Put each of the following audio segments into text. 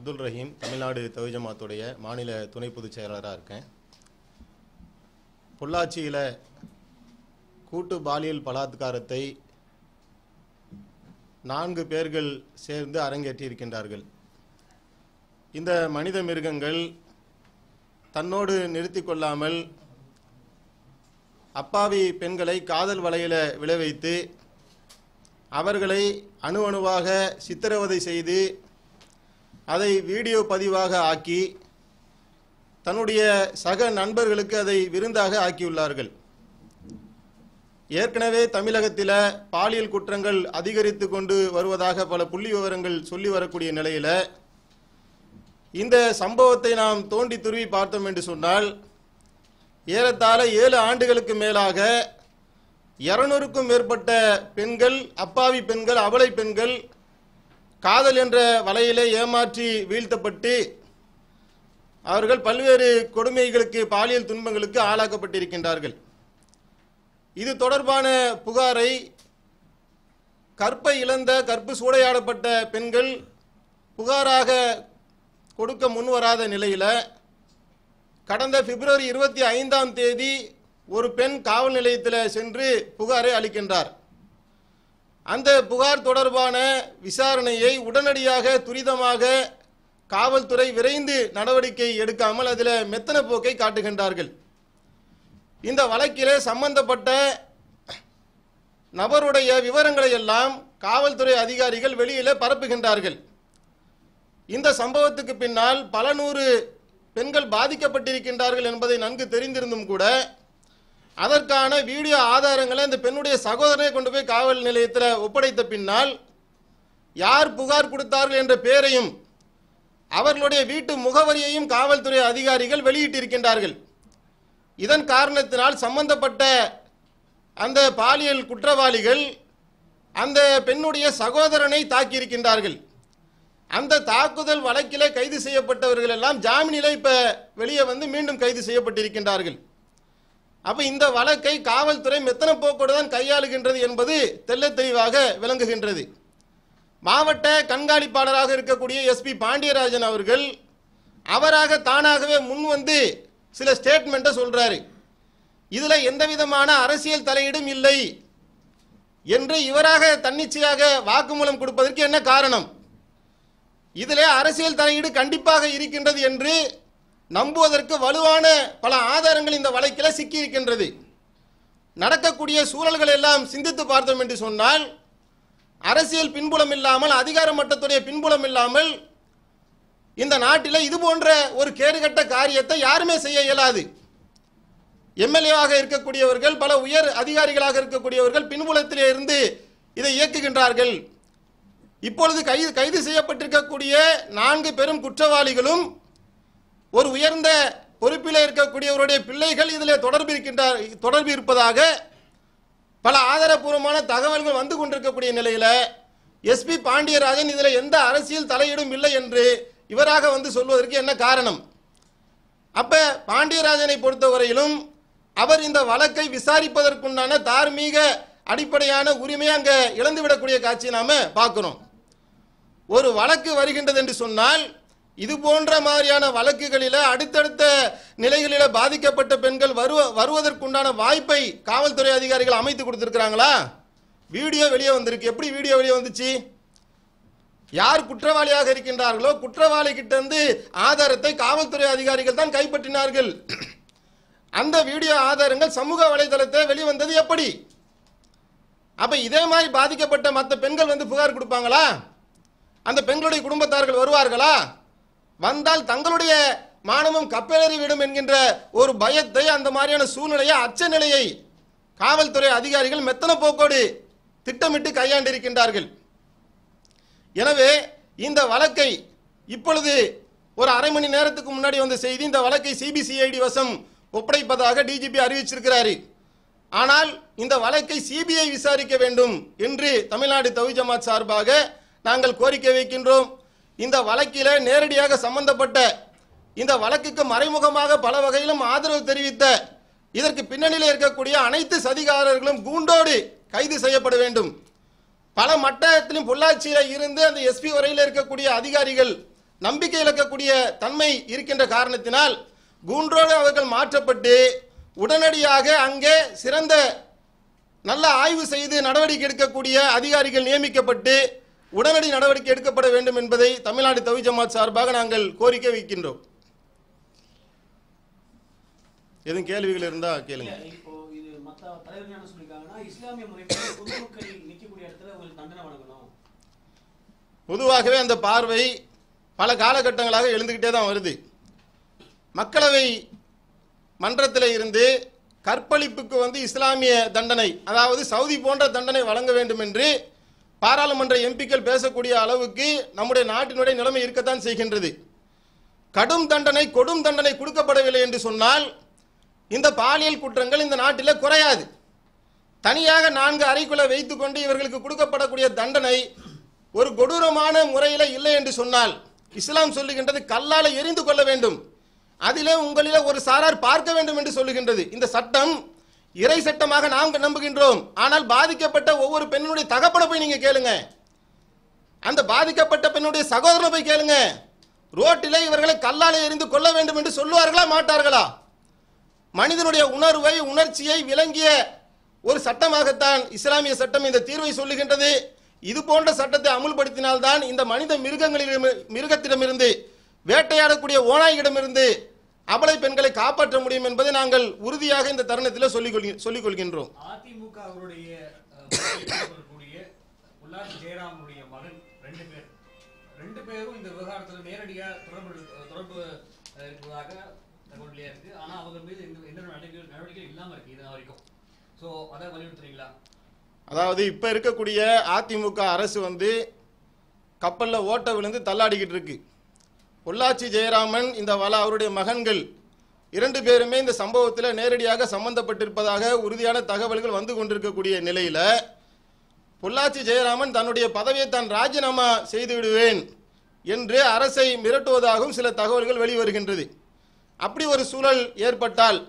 அப்துல் ரஹீம் தமிழ்நாடு தவி ஜமாத்துடைய மாநில துணை பொதுச் செயலாளராக இருக்கேன் பொள்ளாச்சியில் கூட்டு பாலியல் பலாத்காரத்தை நான்கு பேர்கள் சேர்ந்து அரங்கேற்றியிருக்கின்றார்கள் இந்த மனித மிருகங்கள் தன்னோடு நிறுத்தி கொள்ளாமல் அப்பாவி பெண்களை காதல் வலையில விழ வைத்து அவர்களை அணு அணுவாக சித்திரவதை செய்து அதை வீடியோ பதிவாக ஆக்கி தன்னுடைய சக நண்பர்களுக்கு அதை விருந்தாக ஆக்கியுள்ளார்கள் ஏற்கனவே தமிழகத்தில் பாலியல் குற்றங்கள் அதிகரித்து கொண்டு வருவதாக பல புள்ளி விவரங்கள் சொல்லி வரக்கூடிய நிலையில் இந்த சம்பவத்தை நாம் தோண்டி துருவி பார்த்தோம் என்று சொன்னால் ஏறத்தாழ ஏழு ஆண்டுகளுக்கு மேலாக இருநூறுக்கும் மேற்பட்ட பெண்கள் அப்பாவி பெண்கள் அபலை பெண்கள் காதல் என்ற வலையிலே ஏமாற்றி வீழ்த்தப்பட்டு அவர்கள் பல்வேறு கொடுமைகளுக்கு பாலியல் துன்பங்களுக்கு ஆளாக்கப்பட்டிருக்கின்றார்கள் இது தொடர்பான புகாரை கற்பை இழந்த கற்பு சூறையாடப்பட்ட பெண்கள் புகாராக கொடுக்க முன்வராத நிலையில் கடந்த பிப்ரவரி இருபத்தி ஐந்தாம் தேதி ஒரு பெண் காவல் நிலையத்தில் சென்று புகாரை அளிக்கின்றார் அந்த புகார் தொடர்பான விசாரணையை உடனடியாக துரிதமாக காவல்துறை விரைந்து நடவடிக்கை எடுக்காமல் அதில் மெத்தன போக்கை காட்டுகின்றார்கள் இந்த வழக்கிலே சம்பந்தப்பட்ட நபருடைய விவரங்களை எல்லாம் காவல்துறை அதிகாரிகள் வெளியிலே பரப்புகின்றார்கள் இந்த சம்பவத்துக்கு பின்னால் பல நூறு பெண்கள் பாதிக்கப்பட்டிருக்கின்றார்கள் என்பதை நன்கு தெரிந்திருந்தும் கூட அதற்கான வீடியோ ஆதாரங்களை அந்த பெண்ணுடைய சகோதரனை கொண்டு போய் காவல் நிலையத்தில் ஒப்படைத்த பின்னால் யார் புகார் கொடுத்தார்கள் என்ற பெயரையும் அவர்களுடைய வீட்டு முகவரியையும் காவல்துறை அதிகாரிகள் வெளியிட்டிருக்கின்றார்கள் இதன் காரணத்தினால் சம்பந்தப்பட்ட அந்த பாலியல் குற்றவாளிகள் அந்த பெண்ணுடைய சகோதரனை தாக்கியிருக்கின்றார்கள் அந்த தாக்குதல் வழக்கிலே கைது செய்யப்பட்டவர்கள் எல்லாம் ஜாமீனில் இப்ப வெளியே வந்து மீண்டும் கைது செய்யப்பட்டிருக்கின்றார்கள் அப்ப இந்த வழக்கை காவல்துறை மெத்தன போக்கோடு தான் கையாளுகின்றது என்பது தெள்ளத் தெளிவாக விளங்குகின்றது மாவட்ட கண்காணிப்பாளராக இருக்கக்கூடிய எஸ்பி பாண்டியராஜன் அவர்கள் அவராக தானாகவே முன் வந்து சில ஸ்டேட்மெண்ட்டை சொல்றாரு இதுல எந்த விதமான அரசியல் தலையீடும் இல்லை என்று இவராக தன்னிச்சையாக வாக்குமூலம் கொடுப்பதற்கு என்ன காரணம் இதிலே அரசியல் தலையீடு கண்டிப்பாக இருக்கின்றது என்று நம்புவதற்கு வலுவான பல ஆதாரங்கள் இந்த வழக்கில் சிக்கி இருக்கின்றது நடக்கக்கூடிய சூழல்கள் எல்லாம் சிந்தித்து பார்த்தோம் என்று சொன்னால் அரசியல் பின்புலம் இல்லாமல் அதிகார மட்டத்துடைய பின்புலம் இல்லாமல் இந்த நாட்டில் இது போன்ற ஒரு கேடுகட்ட காரியத்தை யாருமே செய்ய இயலாது எம்எல்ஏவாக இருக்கக்கூடியவர்கள் பல உயர் அதிகாரிகளாக இருக்கக்கூடியவர்கள் பின்புலத்திலே இருந்து இதை இயக்குகின்றார்கள் இப்பொழுது கைது கைது செய்யப்பட்டிருக்கக்கூடிய நான்கு பெரும் குற்றவாளிகளும் ஒரு உயர்ந்த பொறுப்பில் இருக்கக்கூடியவருடைய பிள்ளைகள் இதில் தொடர்பு இருக்கின்றார் தொடர்பு இருப்பதாக பல ஆதாரபூர்வமான தகவல்கள் வந்து கொண்டிருக்கக்கூடிய நிலையில் எஸ்பி பாண்டியராஜன் இதில் எந்த அரசியல் தலையீடும் இல்லை என்று இவராக வந்து சொல்வதற்கு என்ன காரணம் அப்ப பாண்டியராஜனை பொறுத்தவரையிலும் அவர் இந்த வழக்கை விசாரிப்பதற்குண்டான தார்மீக அடிப்படையான உரிமையை அங்க இழந்துவிடக்கூடிய காட்சியை நாம பார்க்கிறோம் ஒரு வழக்கு வருகின்றது என்று சொன்னால் இது போன்ற மாதிரியான வழக்குகளில அடுத்தடுத்த நிலைகளில பாதிக்கப்பட்ட பெண்கள் வருவ வருவதற்குண்டான வாய்ப்பை காவல்துறை அதிகாரிகள் அமைத்து கொடுத்திருக்கிறாங்களா வீடியோ வெளியே வந்திருக்கு எப்படி வீடியோ வெளியே வந்துச்சு யார் குற்றவாளியாக இருக்கின்றார்களோ குற்றவாளி கிட்ட இருந்து ஆதாரத்தை காவல்துறை அதிகாரிகள் தான் கைப்பற்றினார்கள் அந்த வீடியோ ஆதாரங்கள் சமூக வலைதளத்தை வெளிவந்தது எப்படி அப்ப இதே மாதிரி பாதிக்கப்பட்ட மற்ற பெண்கள் வந்து புகார் கொடுப்பாங்களா அந்த பெண்களுடைய குடும்பத்தார்கள் வருவார்களா வந்தால் தங்களுடைய மானமும் கப்பலேறி விடும் என்கின்ற ஒரு பயத்தை அந்த மாதிரியான சூழ்நிலையை அச்ச நிலையை காவல்துறை அதிகாரிகள் மெத்தன போக்கோடு திட்டமிட்டு கையாண்டிருக்கின்றார்கள் எனவே இந்த வழக்கை இப்பொழுது ஒரு அரை மணி நேரத்துக்கு முன்னாடி வந்த செய்தி இந்த வழக்கை சிபிசிஐடி வசம் ஒப்படைப்பதாக டிஜிபி அறிவிச்சிருக்கிறாரு ஆனால் இந்த வழக்கை சிபிஐ விசாரிக்க வேண்டும் என்று தமிழ்நாடு தவி ஜமாத் சார்பாக நாங்கள் கோரிக்கை வைக்கின்றோம் இந்த வழக்கில நேரடியாக சம்பந்தப்பட்ட இந்த வழக்குக்கு மறைமுகமாக பல வகையிலும் ஆதரவு தெரிவித்த இதற்கு பின்னணியில் இருக்கக்கூடிய அனைத்து சதிகாரர்களும் கூண்டோடு கைது செய்யப்பட வேண்டும் பல மட்டத்திலும் பொள்ளாச்சியில இருந்து அந்த எஸ்பி வரையில் இருக்கக்கூடிய அதிகாரிகள் நம்பிக்கை இழக்கக்கூடிய தன்மை இருக்கின்ற காரணத்தினால் கூன்றோடு அவர்கள் மாற்றப்பட்டு உடனடியாக அங்கே சிறந்த நல்ல ஆய்வு செய்து நடவடிக்கை எடுக்கக்கூடிய அதிகாரிகள் நியமிக்கப்பட்டு உடனடி நடவடிக்கை எடுக்கப்பட வேண்டும் என்பதை தமிழ்நாடு தவி ஜமாத் சார்பாக நாங்கள் கோரிக்கை வைக்கின்றோம் எதுவும் கேள்விகள் இருந்தா கேளுங்க இல்ல, இப்போ இது மத்த தலைவர்கள் என்ன சொல்லிருக்காங்கன்னா இஸ்லாமிய முறைப்படி பொதுமக்கள் நிக்கக்கூடிய இடத்துல உங்களுக்கு தண்டனை வழங்கணும் பொதுவாகவே அந்த பார்வை பல காலகட்டங்களாக எழுந்துக்கிட்டே தான் வருது மக்களவை மன்றத்தில் இருந்து கற்பழிப்புக்கு வந்து இஸ்லாமிய தண்டனை அதாவது சவுதி போன்ற தண்டனை வழங்க வேண்டும் என்று பாராளுமன்ற எம்பிக்கள் பேசக்கூடிய அளவுக்கு நம்முடைய நாட்டினுடைய நிலைமை இருக்கத்தான் செய்கின்றது கடும் தண்டனை கொடும் தண்டனை கொடுக்கப்படவில்லை என்று சொன்னால் இந்த பாலியல் குற்றங்கள் இந்த நாட்டில் குறையாது தனியாக நான்கு அறைக்குள்ள வைத்துக்கொண்டு இவர்களுக்கு கொடுக்கப்படக்கூடிய தண்டனை ஒரு கொடூரமான முறையில் இல்லை என்று சொன்னால் இஸ்லாம் சொல்லுகின்றது கல்லால எரிந்து கொள்ள வேண்டும் அதிலே உங்களிலே ஒரு சாரார் பார்க்க வேண்டும் என்று சொல்லுகின்றது இந்த சட்டம் இறை சட்டமாக நாம் நம்புகின்றோம் ஆனால் பாதிக்கப்பட்ட ஒவ்வொரு பெண்ணுடைய தகப்பனை போய் நீங்க கேளுங்க அந்த பாதிக்கப்பட்ட பெண்ணுடைய சகோதரனை போய் கேளுங்க ரோட்டிலே இவர்களை கல்லால எரிந்து கொள்ள வேண்டும் என்று சொல்லுவார்களா மாட்டார்களா மனிதனுடைய உணர்வை உணர்ச்சியை விளங்கிய ஒரு சட்டமாகத்தான் இஸ்லாமிய சட்டம் இந்த தீர்வை சொல்லுகின்றது இது போன்ற சட்டத்தை அமுல்படுத்தினால்தான் இந்த மனித மிருகங்களிடம் மிருகத்திடமிருந்து வேட்டையாடக்கூடிய ஓநாய்களிடமிருந்து அபலை பெண்களை காப்பாற்ற முடியும் என்பதை நாங்கள் உறுதியாக இந்த தருணத்தில் சொல்லிக் கொள்கி- சொல்லிக் கொள்கின்றோம் அதிமுக அவருடைய அஹ், பதவியில் இருக்கக்கூடிய உள்ளாட்சி ஜெயராமனுடைய மகன் ரெண்டு பேர் ரெண்டு பேரும் இந்த விவகாரத்தில் நேரடியா தொடர்பு தொடர்பு அஹ், இருப்பதாக தகவல் இருக்கு ஆனா அவங்க மீது எந்த எந்த நடவடிக்கை நடவடிக்கை இல்லாம இருக்கு இது வரைக்கும் சோ அதை வலியுறுத்துறீங்களா அதாவது இப்போ இருக்கக்கூடிய அதிமுக அரசு வந்து கப்பலில் ஓட்ட விழுந்து தள்ளாடிக்கிட்டு இருக்கு பொள்ளாச்சி ஜெயராமன் இந்த வள அவருடைய மகன்கள் இரண்டு பேருமே இந்த சம்பவத்தில் நேரடியாக சம்பந்தப்பட்டிருப்பதாக உறுதியான தகவல்கள் வந்து கொண்டிருக்கக்கூடிய நிலையில் பொள்ளாச்சி ஜெயராமன் தன்னுடைய பதவியை தான் ராஜினாமா செய்து விடுவேன் என்று அரசை மிரட்டுவதாகவும் சில தகவல்கள் வெளிவருகின்றது அப்படி ஒரு சூழல் ஏற்பட்டால்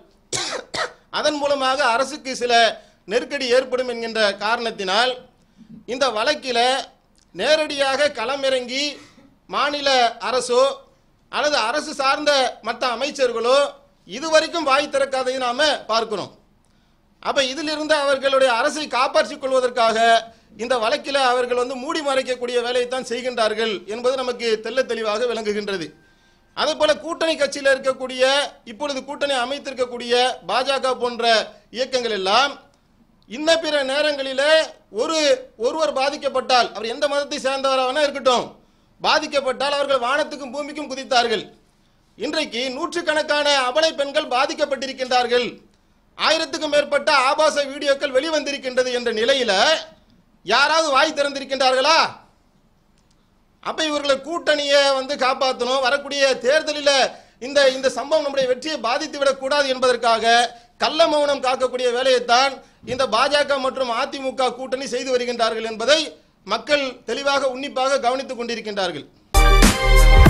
அதன் மூலமாக அரசுக்கு சில நெருக்கடி ஏற்படும் என்கின்ற காரணத்தினால் இந்த வழக்கில் நேரடியாக களமிறங்கி மாநில அரசோ அல்லது அரசு சார்ந்த மற்ற அமைச்சர்களோ இதுவரைக்கும் வாய் திறக்காததை நாம பார்க்கிறோம் அப்ப இதிலிருந்து அவர்களுடைய அரசை காப்பாற்றிக் கொள்வதற்காக இந்த வழக்கில் அவர்கள் வந்து மூடி மறைக்கக்கூடிய வேலையைத்தான் செய்கின்றார்கள் என்பது நமக்கு தெள்ள தெளிவாக விளங்குகின்றது அதே போல கூட்டணி கட்சியில் இருக்கக்கூடிய இப்பொழுது கூட்டணி அமைத்திருக்கக்கூடிய பாஜக போன்ற இயக்கங்கள் எல்லாம் இன்ன பிற நேரங்களிலே ஒரு ஒருவர் பாதிக்கப்பட்டால் அவர் எந்த மதத்தை சேர்ந்தவராக இருக்கட்டும் பாதிக்கப்பட்டால் அவர்கள் வானத்துக்கும் பூமிக்கும் குதித்தார்கள் இன்றைக்கு நூற்றுக்கணக்கான அபலை பெண்கள் பாதிக்கப்பட்டிருக்கின்றார்கள் ஆயிரத்துக்கும் மேற்பட்ட ஆபாச வீடியோக்கள் வெளிவந்திருக்கின்றது என்ற நிலையில யாராவது வாய் திறந்திருக்கின்றார்களா அப்ப இவர்களை கூட்டணியை வந்து காப்பாற்றணும் வரக்கூடிய தேர்தலில் இந்த இந்த சம்பவம் நம்முடைய வெற்றியை பாதித்து விடக்கூடாது என்பதற்காக கள்ள மௌனம் காக்கக்கூடிய வேலையைத்தான் இந்த பாஜக மற்றும் அதிமுக கூட்டணி செய்து வருகின்றார்கள் என்பதை மக்கள் தெளிவாக உன்னிப்பாக கவனித்துக் கொண்டிருக்கின்றார்கள்